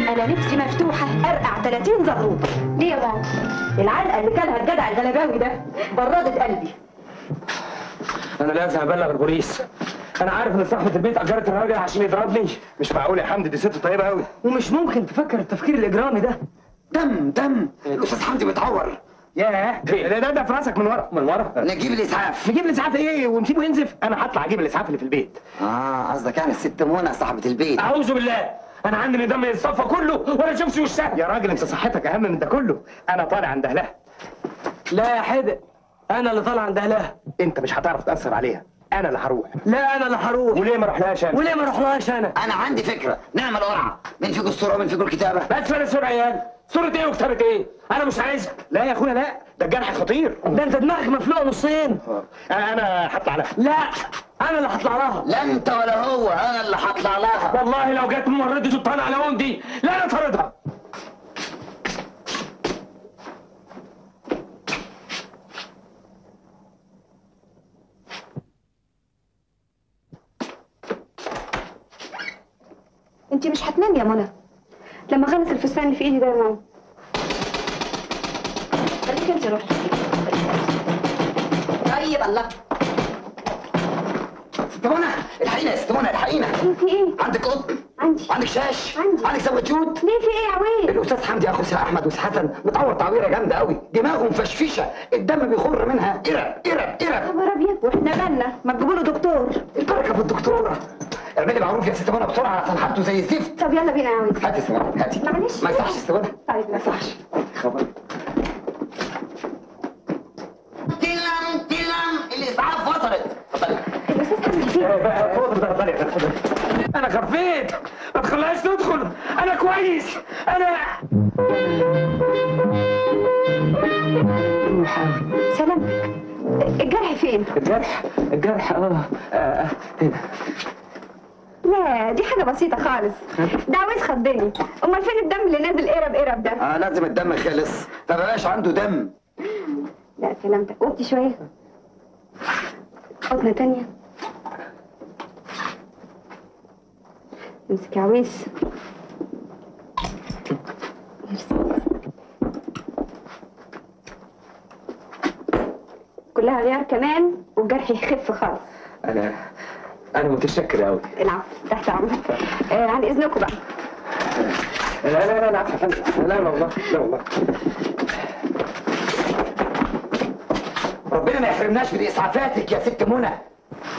انا نفسي مفتوحه ارقع 30 زغروطه ليه يا ماما؟ العلقه اللي كلها الجدع الغلباوي ده بردت قلبي انا لازم ابلغ البوليس انا عارف ان صاحبه البيت اجرت الراجل عشان يضربني مش معقول يا حمدي دي ست طيبه قوي ومش ممكن تفكر التفكير الاجرامي ده دم دم الاستاذ حمدي بيتعور ياه ده ده, ده في راسك من ورا من ورا نجيب الاسعاف نجيب الاسعاف ايه ونسيبه ينزف انا هطلع اجيب الاسعاف اللي في البيت اه قصدك يعني الست منى صاحبه البيت اعوذ بالله انا عندي دم يتصفى كله ولا اشوفش وشها يا راجل انت صحتك اهم من ده كله انا طالع عند اهلها لا يا حدق انا اللي طالع عند اهلها انت مش هتعرف تاثر عليها انا اللي هروح لا انا اللي هروح وليه ما اروحلهاش انا وليه ما اروحلهاش انا انا عندي فكره نعمل قرعه مين فيكم الصوره ومين فيكم الكتابه بس فين الصورة عيال صورة ايه وكتابة ايه انا مش عايزها لا يا اخويا لا ده الجرح خطير ده انت دماغك مفلوقه نصين انا انا هطلع لها لا انا اللي هطلع لها لا انت ولا هو انا اللي هطلع لها والله لو جت ممرضة الطعن على وندي لا انا طاردها انت مش هتنامي يا منى لما اخلص الفستان اللي في ايدي ده يا ماما خليك انت روحي طيب الله ست منى الحقينا يا ست منى الحقينا في ايه؟ عندك قطن عندي عندك شاش عندي. عندك زوجود ليه في ايه يا عويل؟ الاستاذ حمدي اخو سي احمد وسي حسن متعور تعويره جامده قوي دماغه مفشفشه الدم بيخر منها قرب قرب قرب خبر ابيض واحنا بالنا ما تجيبوا له دكتور البركه في الدكتوره اعملي معروف يا ست منى بسرعه عشان حالته زي الزفت طب يلا بينا يا عويل هاتي ست منى هاتي معلش. ما يصحش ست منى طيب ما يصحش خبر تلم تلم الاسعاف وصلت اتفضلي الاستاذ حمدي فين؟ اتفضل اتفضل اتفضل انا خفيت ما تخليهاش تدخل انا كويس انا سلامتك الجرح فين؟ الجرح الجرح اه آه، هنا لا دي حاجة بسيطة خالص ده عاوز خضني امال فين الدم اللي نازل قرب قرب ده؟ اه لازم الدم خلص ما بقاش عنده دم لا سلامتك قلتي شوية حضنة تانية امسك يا عويس ميرسي. كلها غيار كمان والجرح يخف خالص انا انا متشكر قوي العفو تحت امرك آه عن اذنكم بقى لا لا لا لا عفوا يا فندم. لا لا والله لا والله ربنا ما يحرمناش من اسعافاتك يا ست منى